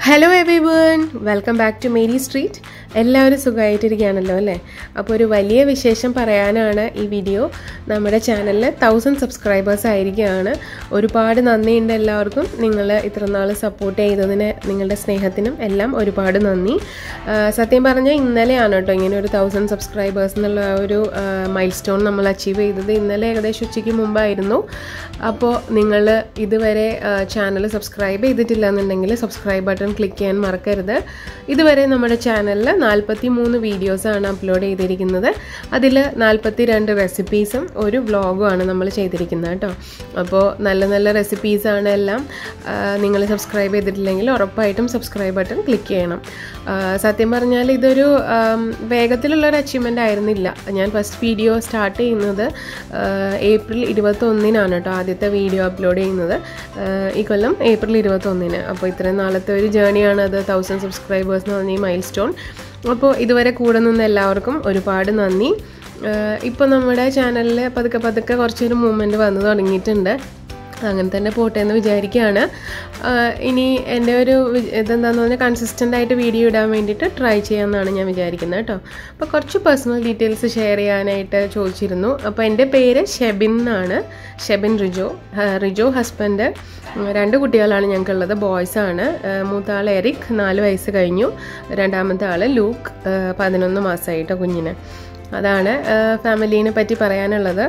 hello everyone welcome back to Mary Street എല്ലാവരും സുഖമായിട്ടിരിക്കുകയാണല്ലോ അല്ലേ അപ്പോൾ ഒരു വലിയ വിശേഷം പറയാനാണ് ഈ വീഡിയോ നമ്മുടെ ചാനലിൽ തൗസൻഡ് സബ്സ്ക്രൈബേഴ്സ് ആയിരിക്കുകയാണ് ഒരുപാട് നന്ദിയുണ്ട് എല്ലാവർക്കും നിങ്ങൾ ഇത്ര നാൾ സപ്പോർട്ട് ചെയ്തതിന് നിങ്ങളുടെ സ്നേഹത്തിനും എല്ലാം ഒരുപാട് നന്ദി ആ, സത്യം പറഞ്ഞാൽ ഇന്നലെയാണ് കേട്ടോ ഇങ്ങനെ ഒരു തൗസൻഡ് സബ്സ്ക്രൈബേഴ്സ് എന്നുള്ള ആ ഒരു മൈൽ സ്റ്റോൺ നമ്മൾ അച്ചീവ് ചെയ്തത് ഇന്നലെ ഏകദേശം ഉച്ചയ്ക്ക് മുമ്പായിരുന്നു അപ്പോൾ നിങ്ങൾ ഇതുവരെ ചാനൽ സബ്സ്ക്രൈബ് ചെയ്തിട്ടില്ല എന്നുണ്ടെങ്കിൽ സബ്സ്ക്രൈബ് ബട്ടൺ ക്ലിക്ക് ചെയ്യാൻ മറക്കരുത് ഇതുവരെ നമ്മുടെ ചാനലിൽ നാൽപ്പത്തി മൂന്ന് വീഡിയോസാണ് അപ്ലോഡ് ചെയ്തിരിക്കുന്നത് അതിൽ നാൽപ്പത്തി രണ്ട് റെസിപ്പീസും ഒരു വ്ളോഗുമാണ് നമ്മൾ ചെയ്തിരിക്കുന്നത് കേട്ടോ അപ്പോൾ നല്ല നല്ല റെസിപ്പീസാണ് എല്ലാം നിങ്ങൾ സബ്സ്ക്രൈബ് ചെയ്തിട്ടില്ലെങ്കിൽ ഉറപ്പായിട്ടും സബ്സ്ക്രൈബ് ബട്ടൺ ക്ലിക്ക് ചെയ്യണം ആ, സത്യം പറഞ്ഞാൽ ഇതൊരു ആം, വേഗത്തിലുള്ളൊരു അച്ചീവ്മെൻ്റ് ആയിരുന്നില്ല ഞാൻ ഫസ്റ്റ് വീഡിയോ സ്റ്റാർട്ട് ചെയ്യുന്നത് ആ, ഏപ്രിൽ ഇരുപത്തൊന്നിനാണ് കേട്ടോ ആദ്യത്തെ വീഡിയോ അപ്ലോഡ് ചെയ്യുന്നത് ആ, ഈ കൊല്ലം ഏപ്രിൽ ഇരുപത്തൊന്നിന് അപ്പോൾ ഇത്രയും നാളത്തെ ഒരു ജേണിയാണ് അത് തൗസൻഡ് സബ്സ്ക്രൈബേഴ്സ് എന്ന് പറഞ്ഞ ഈ മൈൽ സ്റ്റോൺ അപ്പോൾ ഇതുവരെ കൂടെ നിന്ന് എല്ലാവർക്കും ഒരുപാട് നന്ദി ഇപ്പോൾ നമ്മുടെ ചാനലിൽ പതുക്കെ പതുക്കെ കുറച്ചൊരു മൂവ്മെൻറ്റ് വന്നു തുടങ്ങിയിട്ടുണ്ട് അങ്ങനെ തന്നെ പോട്ടെ എന്ന് വിചാരിക്കുകയാണ് ആഹ് ഇനി എൻ്റെ ഒരു വി- ഇതെന്താണെന്ന് പറഞ്ഞാൽ കൺസിസ്റ്റൻ്റ് ആയിട്ട് വീഡിയോ ഇടാൻ വേണ്ടിയിട്ട് ട്രൈ ചെയ്യാമെന്നാണ് ഞാൻ വിചാരിക്കുന്നത് കേട്ടോ അപ്പോൾ കുറച്ച് പേഴ്സണൽ ഡീറ്റെയിൽസ് ഷെയർ ചെയ്യാനായിട്ട് ചോദിച്ചിരുന്നു അപ്പോൾ എൻ്റെ പേര് ഷെബിൻ എന്നാണ് ഷെബിൻ റിജോ ആഹ് റിജോ ഹസ്ബൻഡ് രണ്ട് കുട്ടികളാണ് ഞങ്ങൾക്കുള്ളത് ബോയ്സ് ആണ് ആഹ് മൂത്ത ആൾ എറിക് നാല് വയസ്സ് കഴിഞ്ഞു രണ്ടാമത്തെ ആൾ ലൂക്ക് ആഹ് പതിനൊന്ന് മാസമായിട്ടോ കുഞ്ഞിന് അതാണ് ഫാമിലീനെ പറ്റി പറയാനുള്ളത്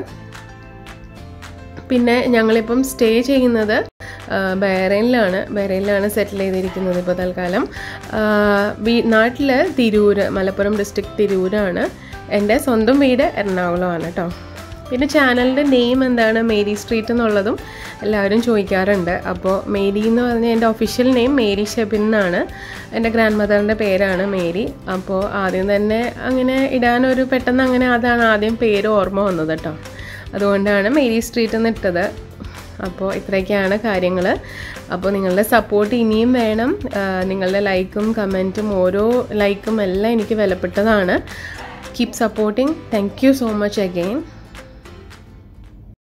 പിന്നെ ഞങ്ങളിപ്പം സ്റ്റേ ചെയ്യുന്നത് ആ, ബഹ്റൈനിലാണ് ബഹ്റൈനിലാണ് സെറ്റിൽ ചെയ്തിരിക്കുന്നത് ഇപ്പോൾ തൽക്കാലം ആ, വീ- നാട്ടിൽ തിരൂര് മലപ്പുറം ഡിസ്ട്രിക്ട് തിരൂരാണ് എൻ്റെ സ്വന്തം വീട് എറണാകുളമാണ് കേട്ടോ പിന്നെ ചാനലിൻ്റെ നെയിം എന്താണ് മേരി സ്ട്രീറ്റ് എന്നുള്ളതും എല്ലാവരും ചോദിക്കാറുണ്ട് അപ്പോൾ മേരി എന്ന് പറഞ്ഞാൽ എൻ്റെ ഒഫീഷ്യൽ നെയിം മേരി ഷെബിൻ എന്നാണ് എൻ്റെ ഗ്രാൻഡ് മദറിൻ്റെ പേരാണ് മേരി അപ്പോൾ ആദ്യം തന്നെ അങ്ങനെ ഇടാനൊരു പെട്ടെന്ന് അങ്ങനെ അതാണ് ആദ്യം പേര് ഓർമ്മ വന്നത് കേട്ടോ അതുകൊണ്ടാണ് മേരി സ്ട്രീറ്റ് എന്ന് ഇട്ടത് അപ്പോൾ ഇത്രയൊക്കെയാണ് കാര്യങ്ങൾ അപ്പോൾ നിങ്ങളുടെ സപ്പോർട്ട് ഇനിയും വേണം ആ, നിങ്ങളുടെ ലൈക്കും കമൻറ്റും ഓരോ ലൈക്കും എല്ലാം എനിക്ക് വിലപ്പെട്ടതാണ് keep supporting thank you so much again